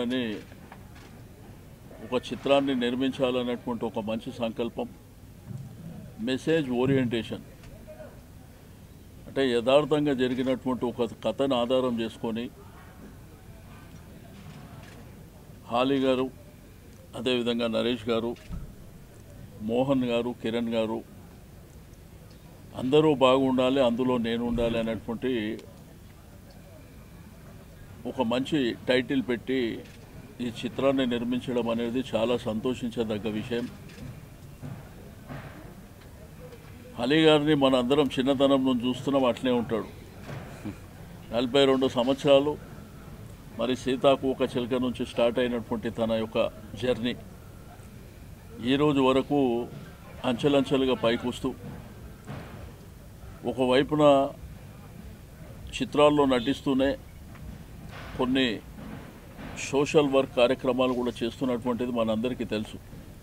చేయాలని ఒక చిత్రాన్ని నిర్మించాలనేటువంటి ఒక మంచి సంకల్పం మెసేజ్ ఓరియంటేషన్ అంటే యథార్థంగా జరిగినటువంటి ఒక కథను ఆధారం చేసుకొని హాలి గారు అదేవిధంగా నరేష్ గారు మోహన్ గారు కిరణ్ గారు అందరూ బాగుండాలి అందులో నేను ఉండాలి అనేటువంటి ఒక మంచి టైటిల్ పెట్టి ఈ చిత్రాన్ని నిర్మించడం అనేది చాలా సంతోషించదగ్గ విషయం అలీ గారిని మన అందరం చిన్నతనం నుంచి చూస్తున్నాం అట్లే ఉంటాడు నలభై రెండు సంవత్సరాలు మరి సీతాకు ఒక చిలక నుంచి స్టార్ట్ అయినటువంటి తన యొక్క జర్నీ ఈరోజు వరకు అంచెలంచెలుగా పైకి వస్తూ ఒకవైపున చిత్రాల్లో నటిస్తూనే కొన్ని సోషల్ వర్క్ కార్యక్రమాలు కూడా చేస్తున్నటువంటిది మనందరికీ తెలుసు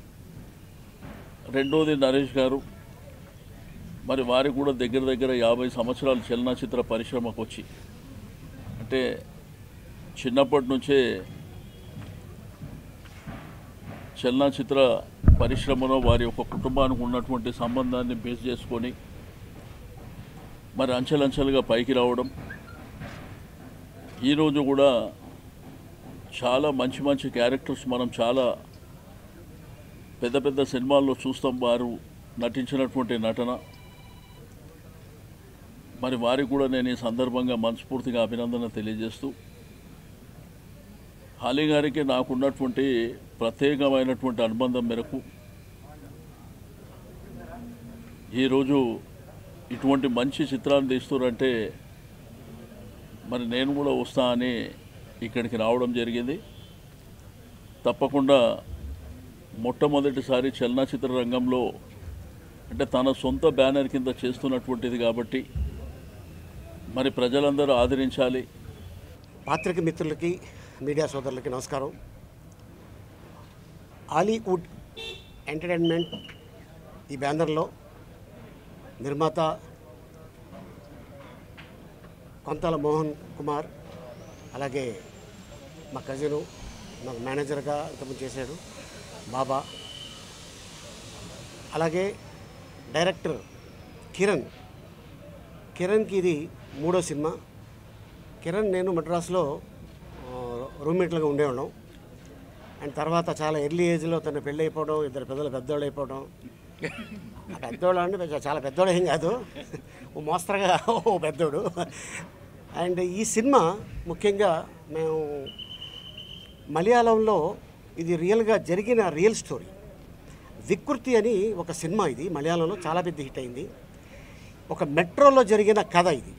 రెండోది నరేష్ గారు మరి వారికి కూడా దగ్గర దగ్గర యాభై సంవత్సరాలు చలనచిత్ర పరిశ్రమకు వచ్చి అంటే చిన్నప్పటి నుంచే చలనచిత్ర పరిశ్రమలో వారి యొక్క కుటుంబానికి ఉన్నటువంటి సంబంధాన్ని బేస్ చేసుకొని మరి అంచెలంచెలుగా పైకి రావడం ఈరోజు కూడా చాలా మంచి మంచి క్యారెక్టర్స్ మనం చాలా పెద్ద పెద్ద సినిమాల్లో చూస్తాం వారు నటించినటువంటి నటన మరి వారికి కూడా నేను ఈ సందర్భంగా మనస్ఫూర్తిగా అభినందన తెలియజేస్తూ హాలి గారికి నాకున్నటువంటి ప్రత్యేకమైనటువంటి అనుబంధం మేరకు ఈరోజు ఇటువంటి మంచి చిత్రాన్ని తీస్తున్నారంటే మరి నేను కూడా వస్తా అని ఇక్కడికి రావడం జరిగింది తప్పకుండా మొట్టమొదటిసారి చలనచిత్ర రంగంలో అంటే తన సొంత బ్యానర్ కింద చేస్తున్నటువంటిది కాబట్టి మరి ప్రజలందరూ ఆదరించాలి పాత్రిక మిత్రులకి మీడియా సోదరులకి నమస్కారం హాలీవుడ్ ఎంటర్టైన్మెంట్ ఈ బ్యానర్లో నిర్మాత కొంతాల మోహన్ కుమార్ అలాగే మా కజిను నాకు మేనేజర్గా ఇంతకుముందు చేశాడు బాబా అలాగే డైరెక్టర్ కిరణ్ కిరణ్కి ఇది మూడో సినిమా కిరణ్ నేను మద్రాసులో ఆ, రూమ్మేట్లుగా ఉండేవాళ్ళం అండ్ తర్వాత చాలా ఎర్లీ ఏజ్లో తన పెళ్ళి అయిపోవడం ఇద్దరు పెద్దలు పెద్దోళ్ళు అయిపోవడం ఆ పెద్దోళ్ళు అంటే పెద్ద- చాలా పెద్దోడు ఏం కాదు ఓ మోస్తరుగా ఓ పెద్దోడు అండ్ ఈ సినిమా ముఖ్యంగా మేము మలయాళంలో ఇది రియల్గా జరిగిన రియల్ స్టోరీ వికృతి అని ఒక సినిమా ఇది మలయాళంలో చాలా పెద్ద హిట్ అయింది ఒక మెట్రోలో జరిగిన కథ ఇది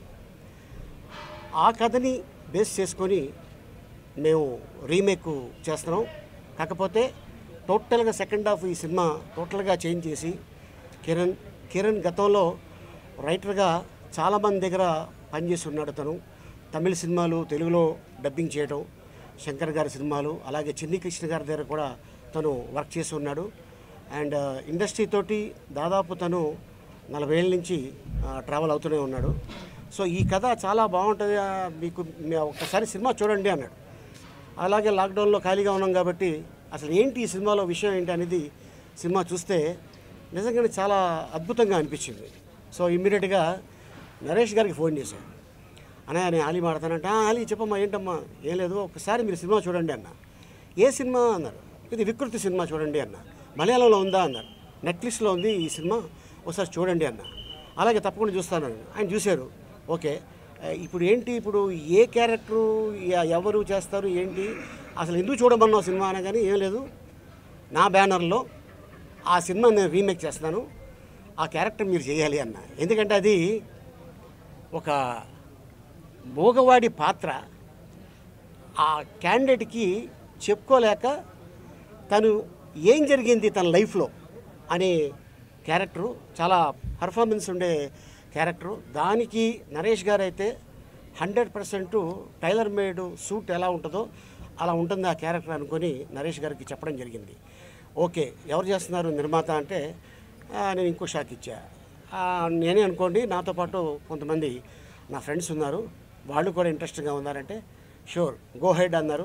ఆ కథని బేస్ చేసుకొని మేము రీమేక్ చేస్తున్నాం కాకపోతే టోటల్గా సెకండ్ హాఫ్ ఈ సినిమా టోటల్గా చేంజ్ చేసి కిరణ్ కిరణ్ గతంలో రైటర్గా చాలామంది దగ్గర పనిచేసి ఉన్నాడు తను తమిళ సినిమాలు తెలుగులో డబ్బింగ్ చేయడం శంకర్ గారి సినిమాలు అలాగే చిన్ని కృష్ణ గారి దగ్గర కూడా తను వర్క్ చేసి ఉన్నాడు అండ్ ఇండస్ట్రీ తోటి దాదాపు తను నలభై ఏళ్ళ నుంచి ట్రావెల్ అవుతూనే ఉన్నాడు సో ఈ కథ చాలా బాగుంటుంది ఆ, మీకు మీ ఒక్కసారి సినిమా చూడండి అన్నాడు అలాగే లాక్డౌన్లో ఖాళీగా ఉన్నాం కాబట్టి అసలు ఏంటి ఈ సినిమాలో విషయం ఏంటి అనేది సినిమా చూస్తే నిజంగానే చాలా అద్భుతంగా అనిపించింది సో ఇమ్మీడియట్గా నరేష్ గారికి ఫోన్ చేశాను అన్నయ్య నేను ఆలీ మాడతానంటే "ఆ, ఆలీ చెప్పమ్మా ఏంటమ్మా ఏం లేదు ఒకసారి మీరు సినిమా చూడండి అన్న ఏ సినిమా అన్నారు ఇది వికృతి సినిమా చూడండి అన్న మలయాళంలో ఉందా అన్నారు నెట్ఫ్లిక్స్లో ఉంది ఈ సినిమా ఒకసారి చూడండి అన్న అలాగే తప్పకుండా చూస్తాను అన్నాడు. ఆయన చూశారు ఓకే ఆ, ఇప్పుడు ఏంటి ఇప్పుడు ఏ క్యారెక్టరు ఎ- ఎవరు చేస్తారు ఏంటి అసలు ఎందుకు చూడమన్నావు సినిమా అనగానే ఏం లేదు నా బ్యానర్లో ఆ సినిమా నేను రీమేక్ చేస్తున్నాను ఆ క్యారెక్టర్ మీరు చేయాలి అన్న ఎందుకంటే అది ఒక మూగవాడి పాత్ర ఆ క్యాండిడేట్కి చెప్పుకోలేక తను ఏం జరిగింది తన లైఫ్లో అనే క్యారెక్టరు చాలా పర్ఫార్మెన్స్ ఉండే క్యారెక్టరు దానికి నరేష్ గారు అయితే hundred percent tailor made suit ఎలా ఉంటుందో అలా ఉంటుంది ఆ క్యారెక్టర్ అనుకొని నరేష్ గారికి చెప్పడం జరిగింది ఓకే ఎవరు చేస్తున్నారు నిర్మాత అంటే "ఆ, నేను ఇంకో షాక్ ఇచ్చా "ఆ, నేనే అనుకోండి నాతో పాటు కొంతమంది నా ఫ్రెండ్స్ ఉన్నారు వాళ్ళు కూడా ఇంట్రెస్ట్గా ఉన్నారంటే షూర్ గో హెడ్ అన్నారు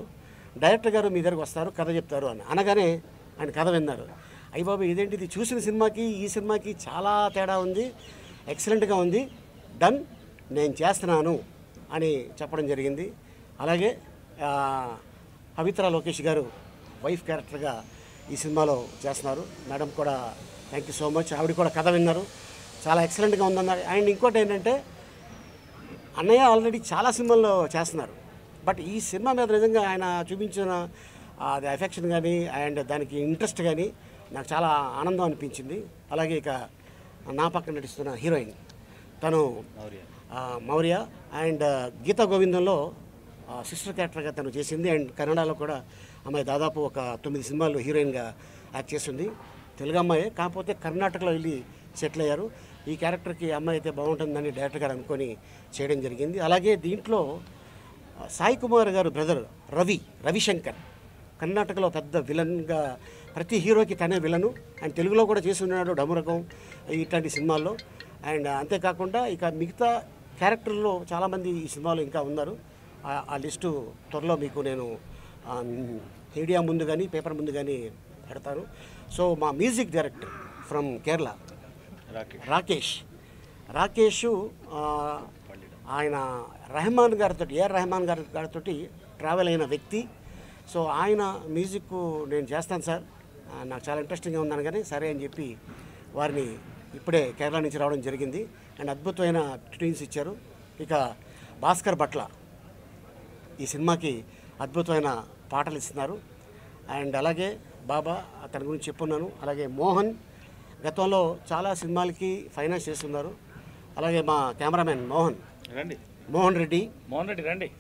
డైరెక్టర్ గారు మీ దగ్గరకు వస్తారు కథ చెప్తారు అని అనగానే ఆయన కథ విన్నారు అయ్యి బాబు ఇదేంటిది చూసిన సినిమాకి ఈ సినిమాకి చాలా తేడా ఉంది ఎక్సలెంట్గా ఉంది డన్ నేను చేస్తున్నాను అని చెప్పడం జరిగింది అలాగే ఆ, పవిత్ర లోకేష్ గారు వైఫ్ క్యారెక్టర్గా ఈ సినిమాలో చేస్తున్నారు మేడం కూడా థ్యాంక్ యూ సో మచ్ ఆవిడ కూడా కథ విన్నారు చాలా ఎక్సలెంట్గా ఉందన్నారు అండ్ ఇంకోటి ఏంటంటే అన్నయ్య ఆల్రెడీ చాలా సినిమాల్లో చేస్తున్నారు బట్ ఈ సినిమా మీద నిజంగా ఆయన చూపించిన అది ఎఫెక్షన్ కానీ అండ్ దానికి ఇంట్రెస్ట్ కానీ నాకు చాలా ఆనందం అనిపించింది అలాగే ఇక నా పక్కన నటిస్తున్న హీరోయిన్ తను ఆ, మౌర్య అండ్ గీతా గోవిందంలో సిస్టర్ క్యారెక్టర్గా తను చేసింది అండ్ కన్నడలో కూడా అమ్మాయి దాదాపు ఒక తొమ్మిది సినిమాల్లో హీరోయిన్గా యాక్ట్ చేసింది తెలుగు అమ్మాయి కాకపోతే కర్ణాటకలో వెళ్ళి సెటిల్ అయ్యారు ఈ క్యారెక్టర్కి అమ్మాయి అయితే బాగుంటుందని డైరెక్టర్ గారు అనుకొని చేయడం జరిగింది అలాగే దీంట్లో ఆ, సాయి కుమార్ గారు బ్రదర్ రవి రవిశంకర్ కర్ణాటకలో పెద్ద విలన్గా ప్రతి హీరోకి తనే విలను అండ్ తెలుగులో కూడా చేసి ఉన్నాడు డమురకం ఇట్లాంటి సినిమాల్లో అండ్ అంతేకాకుండా ఇక మిగతా క్యారెక్టర్లో చాలామంది ఈ సినిమాలో ఇంకా ఉన్నారు ఆ- ఆ లిస్టు త్వరలో మీకు నేను ఆ, మీడియా ముందు కానీ పేపర్ ముందు కానీ పెడతాను సో మా music director from Kerala Rakesh Rakesh ఆ, ఆయన రెహమాన్ గారితో ఏఆర్ రెహమాన్ గారి గారితో ట్రావెల్ అయిన వ్యక్తి సో ఆయన మ్యూజిక్ నేను చేస్తాను సార్ ఆ, నాకు చాలా ఇంట్రెస్టింగ్గా ఉందని కానీ సరే అని చెప్పి వారిని ఇప్పుడే కేరళ నుంచి రావడం జరిగింది అండ్ అద్భుతమైన ట్యూన్స్ ఇచ్చారు ఇక భాస్కర్ భట్ల ఈ సినిమాకి అద్భుతమైన పాటలు ఇస్తున్నారు అండ్ అలాగే బాబా అతని గురించి చెప్పున్నాను అలాగే మోహన్ గతంలో చాలా సినిమాలకి ఫైనాన్స్ చేస్తున్నారు అలాగే మా కెమెరామెన్ మోహన్ రండి మోహన్ రెడ్డి మోహన్ రెడ్డి రండి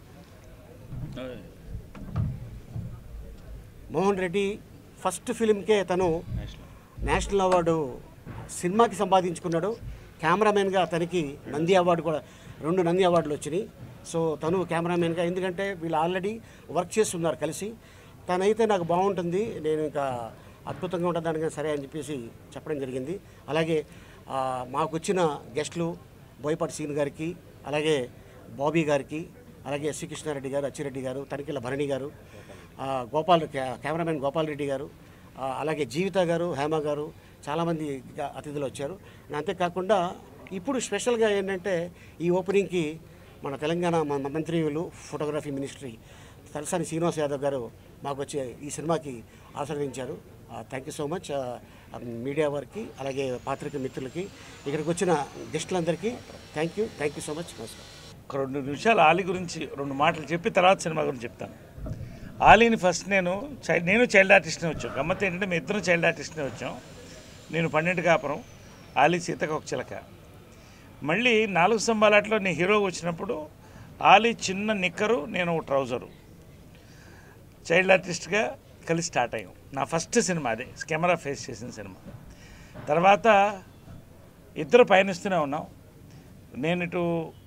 మోహన్ రెడ్డి ఫస్ట్ ఫిలింకే తను నేషనల్ అవార్డు సినిమాకి సంపాదించుకున్నాడు కెమెరామెన్గా తనకి నంది అవార్డు కూడా రెండు నంది అవార్డులు వచ్చినాయి సో తను కెమెరామెన్గా ఎందుకంటే వీళ్ళు ఆల్రెడీ వర్క్ చేస్తున్నారు కలిసి తనైతే నాకు బాగుంటుంది నేను ఇంకా అద్భుతంగా ఉంటుంది అనగా సరే అని చెప్పేసి చెప్పడం జరిగింది అలాగే ఆ, మాకు వచ్చిన గెస్టులు బోయపాటి సీన్ గారికి అలాగే బాబీ గారికి అలాగే ఎస్సీ కృష్ణారెడ్డి గారు అచ్చిరెడ్డి గారు తనిఖీల భరణి గారు ఆ, గోపాల్ కె- కెమెరామెన్ గోపాల్ రెడ్డి గారు ఆ, అలాగే జీవిత గారు హేమ గారు చాలామంది ఇక అతిథులు వచ్చారు అంతేకాకుండా ఇప్పుడు స్పెషల్గా ఏంటంటే ఈ ఓపెనింగ్కి మన తెలంగాణ మ- మంత్రిలు ఫోటోగ్రఫీ మినిస్ట్రీ తలసాని శ్రీనివాస్ యాదవ్ గారు మాకు వచ్చి ఈ సినిమాకి ఆశీర్వదించారు thank you so much media వారికి అలాగే పాత్రిక మిత్రులకి ఇక్కడికి వచ్చిన గెస్టులందరికీ thank you thank you so much నమస్కారం ఒక రెండు నిమిషాలు ఆలీ గురించి రెండు మాటలు చెప్పి తర్వాత సినిమా గురించి చెప్తాను ఆలీని ఫస్ట్ నేను చై- నేను చైల్డ్ ఆర్టిస్ట్నే వచ్చాం గమ్మత్ ఏంటంటే మీ ఇద్దరు చైల్డ్ ఆర్టిస్ట్నే వచ్చాం నేను పన్నెండు కాపురం ఆలీ సీతకు ఒక చిలక మళ్ళీ నాలుగు స్తంభాలాట్లో నేను హీరోగా వచ్చినప్పుడు ఆలీ చిన్న నిక్కరు నేను ఒక ట్రౌజరు చైల్డ్ ఆర్టిస్ట్గా కలిసి స్టార్ట్ అయ్యాం నా ఫస్ట్ సినిమా అదే కెమెరా ఫేస్ చేసిన సినిమా తర్వాత ఇద్దరు పయనిస్తూనే ఉన్నాం నేను ఇటు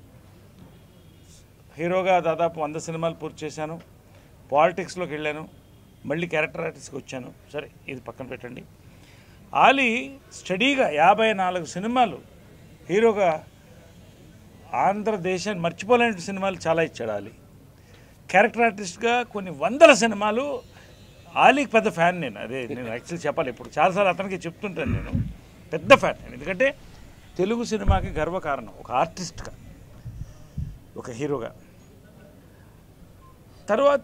హీరోగా దాదాపు వంద సినిమాలు పూర్తి చేశాను పాలిటిక్స్లోకి వెళ్ళాను మళ్ళీ క్యారెక్టర్ ఆర్టిస్ట్కి వచ్చాను సరే ఇది పక్కన పెట్టండి ఆలీ స్టడీగా యాభై నాలుగు సినిమాలు హీరోగా ఆంధ్రదేశాన్ని మర్చిపోలేని సినిమాలు చాలా ఇచ్చాడు ఆలీ క్యారెక్టర్ ఆర్టిస్ట్గా కొన్ని వందల సినిమాలు ఆలీకి పెద్ద ఫ్యాన్ నేను అదే నేను యాక్చువల్లీ చెప్పాలి ఇప్పుడు చాలాసార్లు అతనికి చెప్తుంటాను నేను పెద్ద ఫ్యాన్ నేను ఎందుకంటే తెలుగు సినిమాకి గర్వకారణం ఒక ఆర్టిస్ట్గా ఒక హీరోగా తర్వాత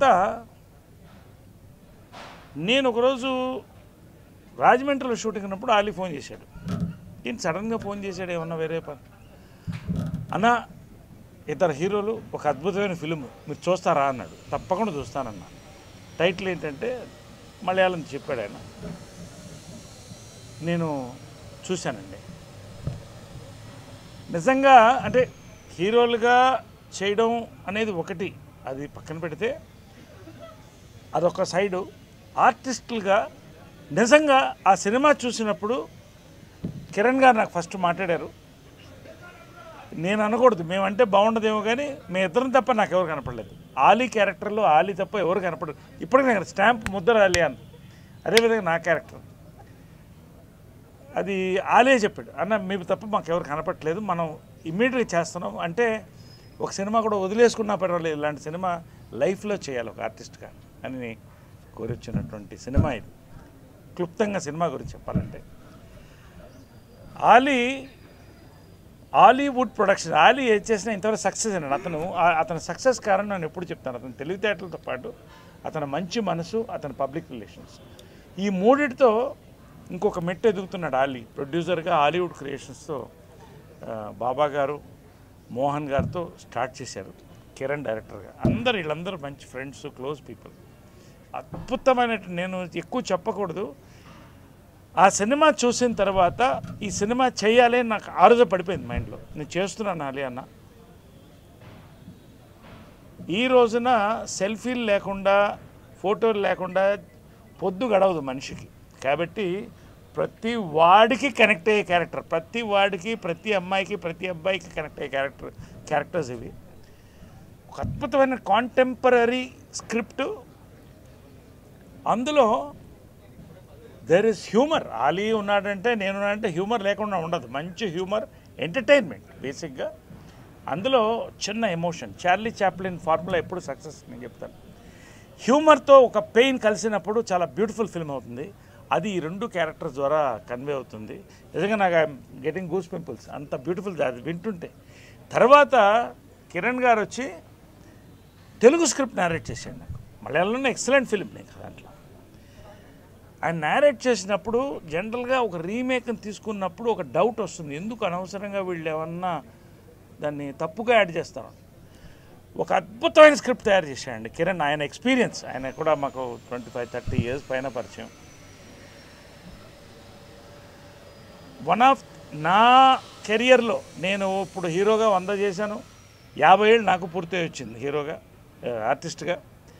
నేను ఒకరోజు రాజమండ్రిలో షూటింగ్ ఉన్నప్పుడు ఆలీ ఫోన్ చేశాడు ఏంటి సడన్గా ఫోన్ చేశాడు ఏమన్నా వేరే పని అన్న ఇద్దరు హీరోలు ఒక అద్భుతమైన ఫిలిం మీరు చూస్తారా అన్నాడు తప్పకుండా చూస్తానన్నా టైటిల్ ఏంటంటే మలయాళం చెప్పాడు ఆయన నేను చూశానండి నిజంగా అంటే హీరోలుగా చేయడం అనేది ఒకటి అది పక్కన పెడితే అదొక సైడు ఆర్టిస్టులుగా నిజంగా ఆ సినిమా చూసినప్పుడు కిరణ్ గారు నాకు ఫస్ట్ మాట్లాడారు నేను అనకూడదు మేమంటే బాగుండదేమో కానీ మీ ఇద్దరం తప్ప నాకు ఎవరు కనపడలేదు ఆలీ క్యారెక్టర్లో ఆలీ తప్ప ఎవరు కనపడదు ఇప్పటికి నాకు స్టాంప్ ముద్దర ఆలీ అని అదేవిధంగా నా క్యారెక్టర్ అది ఆలే చెప్పాడు అన్న మీరు తప్ప మాకు ఎవరు కనపట్లేదు మనం ఇమ్మీడియట్గా చేస్తున్నాం అంటే ఒక సినిమా కూడా వదిలేసుకున్నా పర్వాలేదు ఇలాంటి సినిమా లైఫ్లో చేయాలి ఒక ఆర్టిస్ట్గా అని కోరొచ్చినటువంటి సినిమా ఇది క్లుప్తంగా సినిమా గురించి చెప్పాలంటే ఆలీ హాలీవుడ్ ప్రొడక్షన్ ఆలీ ఏది చేసినా ఇంతవరకు సక్సెస్ అన్నాడు అతను ఆ- అతని సక్సెస్ కారణం నేను ఎప్పుడు చెప్తాను అతని తెలివితేటలతో పాటు అతని మంచి మనసు అతని పబ్లిక్ రిలేషన్స్ ఈ మూడిటితో ఇంకొక మెట్టు ఎదుగుతున్నాడు ఆలీ ప్రొడ్యూసర్గా హాలీవుడ్ క్రియేషన్స్తో ఆ, బాబా గారు మోహన్ గారితో స్టార్ట్ చేశారు కిరణ్ డైరెక్టర్గా అందరు వీళ్ళందరూ మంచి ఫ్రెండ్స్ క్లోజ్ పీపుల్ అద్భుతమైన నేను ఎక్కువ చెప్పకూడదు ఆ సినిమా చూసిన తర్వాత ఈ సినిమా చేయాలి అని నాకు ఆరుజ పడిపోయింది మైండ్లో నేను చేస్తున్నాను అలీ అన్న ఈ రోజున సెల్ఫీలు లేకుండా ఫోటోలు లేకుండా పొద్దు గడవదు మనిషికి కాబట్టి ప్రతి వాడికి కనెక్ట్ అయ్యే క్యారెక్టర్ ప్రతి వాడికి ప్రతి అమ్మాయికి ప్రతి అబ్బాయికి కనెక్ట్ అయ్యే క్యారెక్టర్ క్యారెక్టర్స్ ఇవి ఒక అద్భుతమైన కాంటెంపరీ స్క్రిప్ట్ అందులో దెర్ ఇస్ హ్యూమర్ ఆలీ ఉన్నాడంటే నేను ఉన్నాడంటే హ్యూమర్ లేకుండా ఉండదు మంచి హ్యూమర్ ఎంటర్టైన్మెంట్ బేసిక్గా అందులో చిన్న ఎమోషన్ చార్లీ చాప్లిన్ ఫార్ములా ఎప్పుడు సక్సెస్ నేను చెప్తాను హ్యూమర్తో ఒక పెయిన్ కలిసినప్పుడు చాలా బ్యూటిఫుల్ ఫిల్మ్ అవుతుంది అది ఈ రెండు క్యారెక్టర్స్ ద్వారా కన్వే అవుతుంది నిజంగా నాకు ఐఎమ్ గెటింగ్ గూస్ పింపుల్స్ అంత బ్యూటిఫుల్ అది వింటుంటే తర్వాత కిరణ్ గారు వచ్చి తెలుగు స్క్రిప్ట్ నేరేట్ చేశాడు నాకు మలయాళంలో ఎక్సలెంట్ ఫిల్మ్ నీకు దాంట్లో ఆయన నేరేట్ చేసినప్పుడు జనరల్గా ఒక రీమేక్ని తీసుకున్నప్పుడు ఒక డౌట్ వస్తుంది ఎందుకు అనవసరంగా వీళ్ళు ఏమన్నా దాన్ని తప్పుగా యాడ్ చేస్తారు ఒక అద్భుతమైన స్క్రిప్ట్ తయారు చేశాడండి కిరణ్ ఆయన ఎక్స్పీరియన్స్ ఆయన కూడా మాకు ట్వంటీ ఫైవ్ థర్టీ ఇయర్స్ పైన పరిచయం వన్ ఆఫ్ నా కెరియర్లో నేను ఇప్పుడు హీరోగా వంద చేశాను యాభై ఏళ్ళు నాకు పూర్తి వచ్చింది హీరోగా ఆ, ఆర్టిస్ట్గా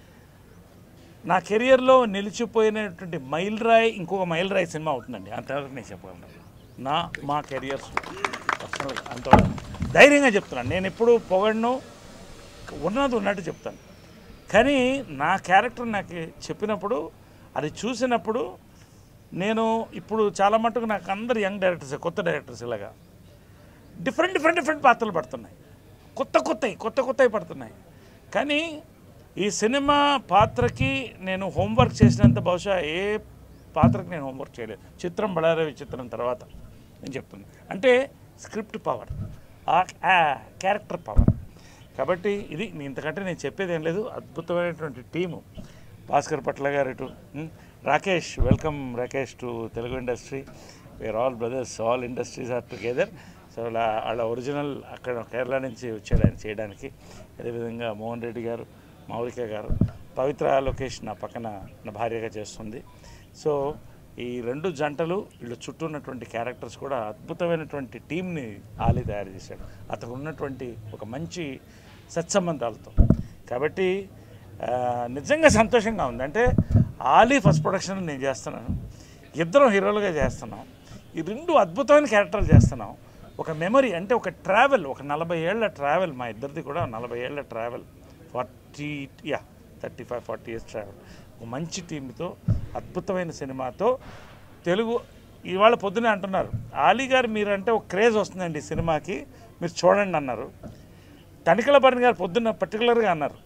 నా కెరియర్లో నిలిచిపోయినటువంటి మైల్ రాయ్ ఇంకొక మైల్ రాయ్ సినిమా అవుతుందండి అంతవరకు నేను చెప్పగలను నా మా కెరియర్స్ పర్సనల్గా అంతవరకు ధైర్యంగా చెప్తున్నాను నేను ఎప్పుడు పొగడను ఉన్నది ఉన్నట్టు చెప్తాను కానీ నా క్యారెక్టర్ నాకు చెప్పినప్పుడు అది చూసినప్పుడు నేను ఇప్పుడు చాలా మటుకు నాకు అందరు యంగ్ డైరెక్టర్స్ కొత్త డైరెక్టర్స్ ఇలాగా డిఫరెంట్ డిఫరెంట్ డిఫరెంట్ పాత్రలు పడుతున్నాయి కొత్త కొత్తవి కొత్త కొత్తవి పడుతున్నాయి కానీ ఈ సినిమా పాత్రకి నేను హోంవర్క్ చేసినంత బహుశా ఏ పాత్రకి నేను హోంవర్క్ చేయలేదు చిత్రం బళారే విచిత్రం తర్వాత నేను చెప్తున్నాను అంటే స్క్రిప్ట్ పవర్ ఆ క్యారెక్టర్ పవర్ కాబట్టి ఇది నీ ఇంతకంటే నేను చెప్పేది ఏం లేదు అద్భుతమైనటువంటి టీము భాస్కర్ పట్ల గారు ఇటు um, Rakesh welcome Rakesh to Telugu industry where all brothers all industries are together so అలా వాళ్ళ ఒరిజినల్ అక్కడ కేరళ నుంచి వచ్చాడు ఆయన చేయడానికి అదేవిధంగా మోహన్ రెడ్డి గారు మౌలిక గారు పవిత్ర లొకేషన్ నా పక్కన నా భార్యగా చేస్తుంది సో ఈ రెండు జంటలు వీళ్ళ చుట్టూ ఉన్నటువంటి క్యారెక్టర్స్ కూడా అద్భుతమైనటువంటి టీంని ఆలీ తయారు చేశాడు అతను ఉన్నటువంటి ఒక మంచి సత్సంబంధాలతో కాబట్టి ఆ, నిజంగా సంతోషంగా ఉంది అంటే ఆలీ ఫస్ట్ ప్రొడక్షన్ నేను చేస్తున్నాను ఇద్దరం హీరోలుగా చేస్తున్నాం ఈ రెండు అద్భుతమైన క్యారెక్టర్లు చేస్తున్నాం ఒక మెమరీ అంటే ఒక ట్రావెల్ ఒక నలభై ఏళ్ళ ట్రావెల్ మా ఇద్దరిది కూడా నలభై ఏళ్ళ travel forty yeah thirty five forty years travel ఒక మంచి టీంతో అద్భుతమైన సినిమాతో తెలుగు ఇవాళ పొద్దునే అంటున్నారు ఆలీ గారు మీరంటే ఒక క్రేజ్ వస్తుందండి ఈ సినిమాకి మీరు చూడండి అన్నారు తనికల భరణి గారు పొద్దున్న పర్టికులర్గా అన్నారు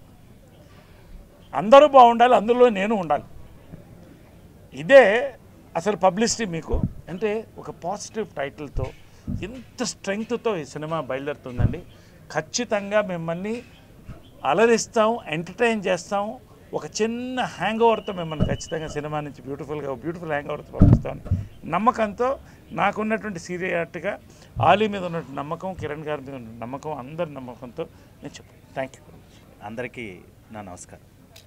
అందరూ బాగుండాలి అందులో నేను ఉండాలి ఇదే అసలు పబ్లిసిటీ మీకు అంటే ఒక పాజిటివ్ టైటిల్తో ఎంత స్ట్రెంగ్త్తో ఈ సినిమా బయలుదేరుతుందండి ఖచ్చితంగా మిమ్మల్ని అలరిస్తాం ఎంటర్టైన్ చేస్తాం ఒక చిన్న హ్యాంగ్ ఓవర్తో మిమ్మల్ని ఖచ్చితంగా సినిమా నుంచి బ్యూటిఫుల్గా బ్యూటిఫుల్ హ్యాంగ్ ఓవర్తో పంపిస్తామని నమ్మకంతో నాకున్నటువంటి సీరియట్గా ఆలీ మీద ఉన్నటువంటి నమ్మకం కిరణ్ గారి మీద ఉన్న నమ్మకం అందరి నమ్మకంతో నేను చెప్పాను థ్యాంక్ యూ అందరికీ నా నమస్కారం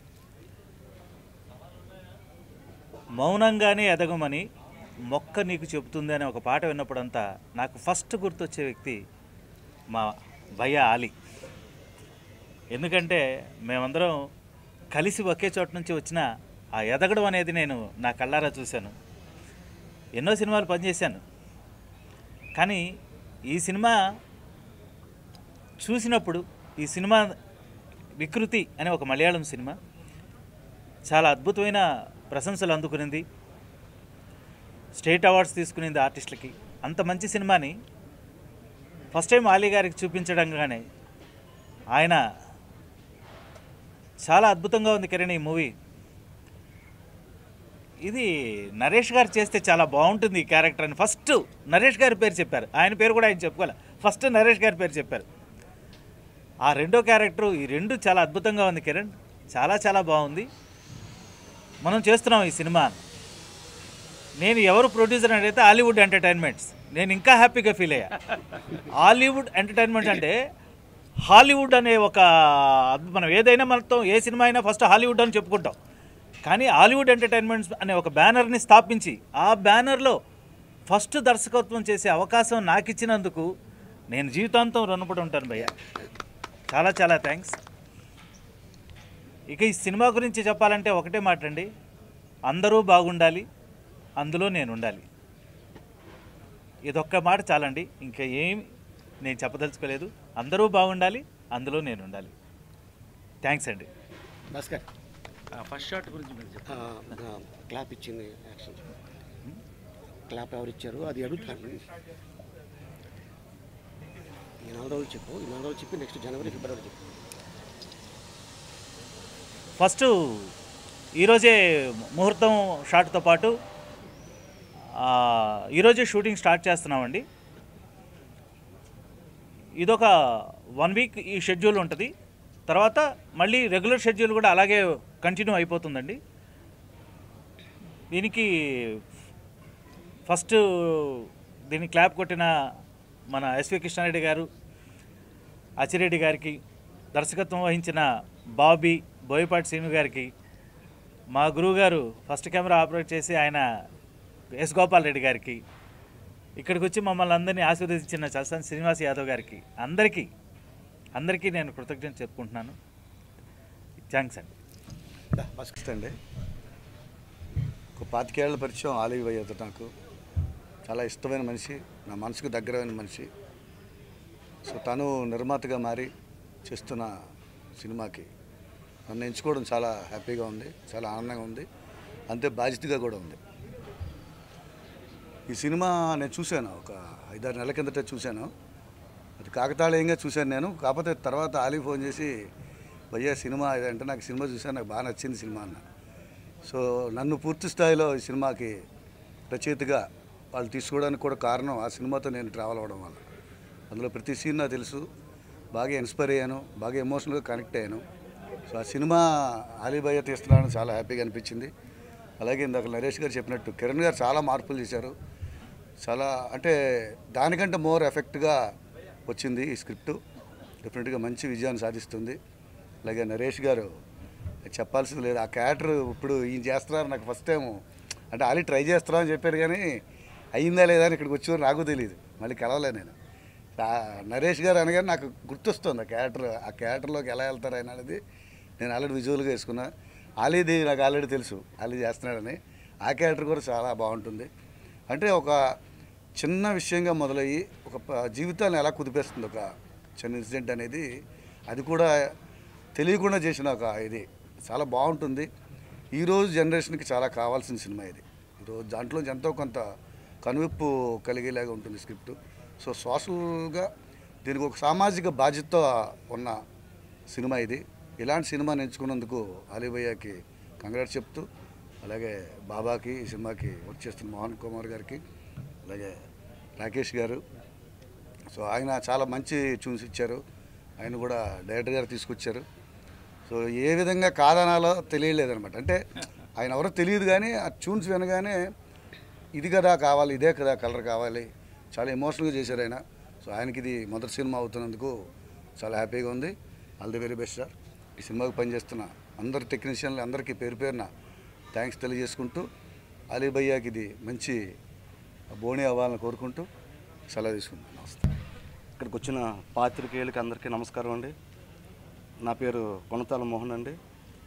మౌనంగానే ఎదగమని మొక్క నీకు చెబుతుంది అనే ఒక పాట విన్నప్పుడంతా నాకు ఫస్ట్ గుర్తొచ్చే వ్యక్తి మా భయ్య ఆలి ఎందుకంటే మేమందరం కలిసి ఒకే చోట నుంచి వచ్చిన ఆ ఎదగడం అనేది నేను నా కళ్ళారా చూశాను ఎన్నో సినిమాలు పనిచేశాను కానీ ఈ సినిమా చూసినప్పుడు ఈ సినిమా వికృతి అనే ఒక మలయాళం సినిమా చాలా అద్భుతమైన ప్రశంసలు అందుకునింది స్టేట్ అవార్డ్స్ తీసుకునింది ఆర్టిస్టులకి అంత మంచి సినిమాని ఫస్ట్ టైం ఆలీ గారికి చూపించడంగానే ఆయన చాలా అద్భుతంగా ఉంది కిరణ్ ఈ మూవీ ఇది నరేష్ గారు చేస్తే చాలా బాగుంటుంది ఈ క్యారెక్టర్ అని ఫస్ట్ నరేష్ గారి పేరు చెప్పారు ఆయన పేరు కూడా ఆయన చెప్పుకోవాలి ఫస్ట్ నరేష్ గారి పేరు చెప్పారు ఆ రెండో క్యారెక్టర్ ఈ రెండు చాలా అద్భుతంగా ఉంది కిరణ్ చాలా చాలా బాగుంది మనం చేస్తున్నాం ఈ సినిమా నేను ఎవరు ప్రొడ్యూసర్ అని అడిగితే హాలీవుడ్ ఎంటర్టైన్మెంట్స్ నేను ఇంకా హ్యాపీగా ఫీల్ అయ్యా హాలీవుడ్ ఎంటర్టైన్మెంట్ అంటే హాలీవుడ్ అనే ఒక మనం ఏదైనా మనతో ఏ సినిమా అయినా ఫస్ట్ హాలీవుడ్ అని చెప్పుకుంటాం కానీ హాలీవుడ్ ఎంటర్టైన్మెంట్స్ అనే ఒక బ్యానర్ని స్థాపించి ఆ బ్యానర్లో ఫస్ట్ దర్శకత్వం చేసే అవకాశం నాకు ఇచ్చినందుకు నేను జీవితాంతం రుణపడి ఉంటాను భయ్య చాలా చాలా థ్యాంక్స్ ఇక ఈ సినిమా గురించి చెప్పాలంటే ఒకటే మాట అండి అందరూ బాగుండాలి అందులో నేను ఉండాలి ఇదొక్క మాట చాలండి ఇంకా ఏం నేను చెప్పదలుచుకోలేదు అందరూ బాగుండాలి అందులో నేను ఉండాలి థ్యాంక్స్ అండి భాస్కర్ ఫస్ట్ షాట్ గురించి మీరు చెప్పండి. ఆ, ఆ, క్లాప్ ఇచ్చింది యాక్షన్ క్లాప్ ఎవరు ఇచ్చారు అది అడుగుతాను ఈ నాలుగు రోజులు చెప్పు ఈ నాలుగు రోజులు చెప్పి నెక్స్ట్ జనవరి ఫిబ్రవరి చెప్పు ఫస్ట్ ఈరోజే ముహూర్తం షాట్తో పాటు ఆ, ఈరోజే షూటింగ్ స్టార్ట్ చేస్తున్నామండి ఇదొక వన్ వీక్ ఈ షెడ్యూల్ ఉంటుంది తర్వాత మళ్ళీ రెగ్యులర్ షెడ్యూల్ కూడా అలాగే కంటిన్యూ అయిపోతుందండి దీనికి ఫస్ట్ దీన్ని క్లాప్ కొట్టిన మన ఎస్వి కృష్ణారెడ్డి గారు అచ్చిరెడ్డి గారికి దర్శకత్వం వహించిన బాబీ బోయపాటి శ్రీను గారికి మా గురువు గారు ఫస్ట్ కెమెరా ఆపరేట్ చేసి ఆయన ఎస్ గోపాల్ రెడ్డి గారికి ఇక్కడికి వచ్చి మమ్మల్ని అందరినీ ఆశీర్వదించిన చలసాని శ్రీనివాస్ యాదవ్ గారికి అందరికీ అందరికీ నేను కృతజ్ఞత చెప్పుకుంటున్నాను థ్యాంక్స్ అండి ఫస్ట్ అండి ఒక పాతికేళ్ల పరిచయం ఆలివ్ అయ్యేది నాకు చాలా ఇష్టమైన మనిషి నా మనసుకు దగ్గరైన మనిషి సో తను నిర్మాతగా మారి చేస్తున్న సినిమాకి నన్ను ఎంచుకోవడం చాలా హ్యాపీగా ఉంది చాలా ఆనందంగా ఉంది అంతే బాధ్యతగా కూడా ఉంది ఈ సినిమా నేను చూశాను ఒక ఐదారు నెలల కిందట చూశాను అది కాకతాళీయంగా చూశాను నేను కాకపోతే తర్వాత ఆలీ ఫోన్ చేసి భయ్యా సినిమా ఇదంటే నాకు సినిమా చూశాను నాకు బాగా నచ్చింది సినిమా అన్న సో నన్ను పూర్తి స్థాయిలో ఈ సినిమాకి రచయితగా వాళ్ళు తీసుకోవడానికి కూడా కారణం ఆ సినిమాతో నేను ట్రావెల్ అవ్వడం వల్ల అందులో ప్రతి సీన్ నాకు తెలుసు బాగా ఇన్స్పైర్ అయ్యాను బాగా ఎమోషనల్గా కనెక్ట్ అయ్యాను సో ఆ సినిమా అలీభయ్య తీస్తున్నాడని చాలా హ్యాపీగా అనిపించింది అలాగే ఇందాక నరేష్ గారు చెప్పినట్టు కిరణ్ గారు చాలా మార్పులు చేశారు చాలా అంటే దానికంటే మోర్ ఎఫెక్ట్గా వచ్చింది ఈ స్క్రిప్ట్ డెఫినెట్గా మంచి విజయాన్ని సాధిస్తుంది అలాగే నరేష్ గారు చెప్పాల్సింది లేదు ఆ క్యారెక్టర్ ఇప్పుడు ఈయన చేస్తున్నారు నాకు ఫస్ట్ టైం అంటే ఆల్రెడీ ట్రై చేస్తున్నా అని చెప్పారు కానీ అయిందా లేదా అని ఇక్కడికి వచ్చారు నాకు తెలియదు మళ్ళీ కలవలే నేను ఆ నరేష్ గారు అనగానే నాకు గుర్తొస్తుంది ఆ క్యారెక్టర్ ఆ క్యారెక్టర్లోకి ఎలా వెళ్తారు ఆయన అనేది నేను ఆల్రెడీ విజువల్గా వేసుకున్నా ఆలీది నాకు ఆల్రెడీ తెలుసు ఆలీ చేస్తున్నాడని ఆ క్యారెక్టర్ కూడా చాలా బాగుంటుంది అంటే ఒక చిన్న విషయంగా మొదలయ్యి ఒక ప- జీవితాన్ని ఎలా కుదిపేస్తుంది ఒక చిన్న ఇన్సిడెంట్ అనేది అది కూడా తెలియకుండా చేసిన ఒక ఇది చాలా బాగుంటుంది ఈరోజు జనరేషన్కి చాలా కావాల్సిన సినిమా ఇది ఈరోజు దాంట్లో ఎంతో కొంత కనువిప్పు కలిగేలాగా ఉంటుంది స్క్రిప్ట్ సో సోషల్గా దీనికి ఒక సామాజిక బాధ్యత ఉన్న సినిమా ఇది ఇలాంటి సినిమాని ఎంచుకున్నందుకు అలీభయ్యకి కంగ్రాట్స్ చెప్తూ అలాగే బాబాకి ఈ సినిమాకి వర్క్ చేస్తున్న మోహన్ కుమార్ గారికి అలాగే రాకేష్ గారు సో ఆయన చాలా మంచి ట్యూన్స్ ఇచ్చారు ఆయన కూడా డైరెక్టర్ గారు తీసుకొచ్చారు సో ఏ విధంగా కాదనాలో తెలియలేదనమాట అంటే ఆయన ఎవరో తెలియదు కానీ ఆ ట్యూన్స్ వినగానే ఇది కదా కావాలి ఇదే కదా కలర్ కావాలి చాలా ఎమోషనల్గా చేశారు ఆయన సో ఆయనకి ఇది మొదటి సినిమా అవుతున్నందుకు చాలా హ్యాపీగా ఉంది all the very best sir ఈ సినిమాకి పనిచేస్తున్న అందరు టెక్నీషియన్లు అందరికీ పేరు పేరున థ్యాంక్స్ తెలియజేసుకుంటూ అలీ భయ్యాకి ఇది మంచి బోణి అవ్వాలని కోరుకుంటూ సెలవు తీసుకుంటాను నమస్తే ఇక్కడికి వచ్చిన పాత్రికేయులకి అందరికీ నమస్కారం అండి నా పేరు కొనతాల మోహన్ అండి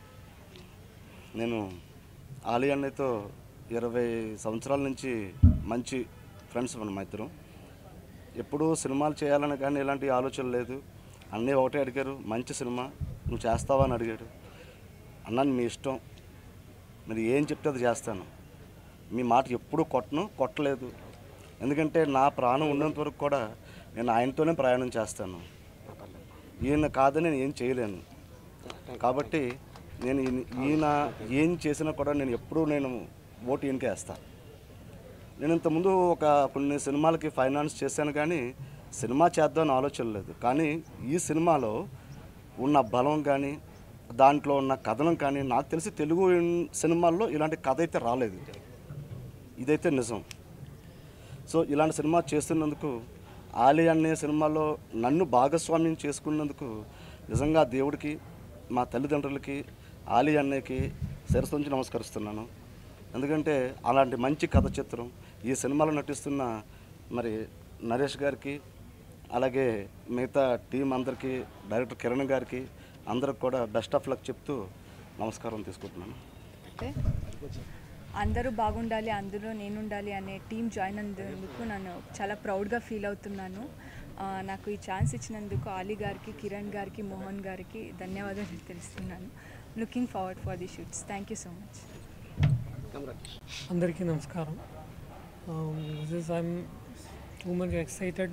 నేను ఆలీ అన్నయ్యతో ఇరవై సంవత్సరాల నుంచి మంచి ఫ్రెండ్స్ మన మా ఇద్దరం ఎప్పుడూ సినిమాలు చేయాలని కానీ ఇలాంటి ఆలోచన లేదు అన్నీ ఒకటే అడిగారు మంచి సినిమా నువ్వు చేస్తావా అని అడిగాడు అన్నాను మీ ఇష్టం మీరు ఏం చెప్తే అది చేస్తాను మీ మాట ఎప్పుడూ కొట్టను కొట్టలేదు ఎందుకంటే నా ప్రాణం ఉన్నంత వరకు కూడా నేను ఆయనతోనే ప్రయాణం చేస్తాను ఈయన కాదని నేను ఏం చేయలేను కాబట్టి నేను ఈయన- ఈయన ఏం చేసినా కూడా నేను ఎప్పుడూ నేను ఓటు ఈయనకే వేస్తాను నేను ఇంతకుముందు ఒక కొన్ని సినిమాలకి ఫైనాన్స్ చేశాను కానీ సినిమా చేద్దామని ఆలోచన లేదు కానీ ఈ సినిమాలో ఉన్న బలం కానీ దాంట్లో ఉన్న కథనం కానీ నాకు తెలిసి తెలుగు ఇన్- సినిమాల్లో ఇలాంటి కథ అయితే రాలేదు ఇదైతే నిజం సో ఇలాంటి సినిమా చేస్తున్నందుకు ఆలి అనే సినిమాలో నన్ను భాగస్వామ్యం చేసుకున్నందుకు నిజంగా దేవుడికి మా తల్లిదండ్రులకి ఆలి అన్నయ్యకి శిరస్సు నుంచి నమస్కరిస్తున్నాను ఎందుకంటే అలాంటి మంచి కథ చిత్రం ఈ సినిమాలో నటిస్తున్న మరి నరేష్ గారికి అలాగే మిగతా టీం అందరికీ డైరెక్టర్ కిరణ్ గారికి అందరికి కూడా బెస్ట్ ఆఫ్ లక్ చెప్తూ నమస్కారం తీసుకుంటున్నాను అయితే అందరూ బాగుండాలి అందులో నేను ఉండాలి అనే టీం జాయిన్ అయినందుకు నన్ను చాలా ప్రౌడ్గా ఫీల్ అవుతున్నాను ఆ, నాకు ఈ ఛాన్స్ ఇచ్చినందుకు ఆలీ గారికి కిరణ్ గారికి మోహన్ గారికి ధన్యవాదాలు తెలుస్తున్నాను looking forward for the shoots thank you so much అందరికీ నమస్కారం this I'm too much excited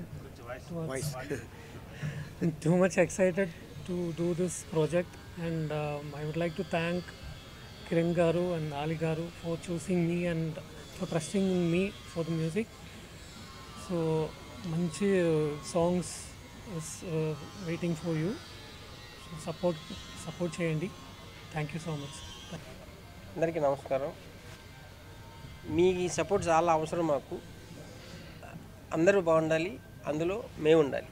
too much excited to do this project and I would like to thank Kiran garu and Ali garu for choosing me and for trusting in me for the music so మంచి songs waiting for you so support support చేయండి thank you so much అందరికీ నమస్కారం మీ support చాలా అవసరం మాకు అందరూ బాగుండాలి అందులో మేము ఉండాలి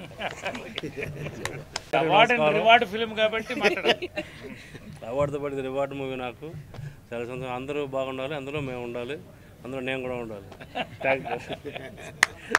అవార్డ్ అండ్ రివార్డ్ ఫిల్మ్ కాబట్టి మాట్లాడాలి అవార్డుతో పడింది రివార్డు మూవీ నాకు చాలా సంతోషం అందరూ బాగుండాలి అందులో మేము ఉండాలి అందులో నేను కూడా ఉండాలి థ్యాంక్ యూ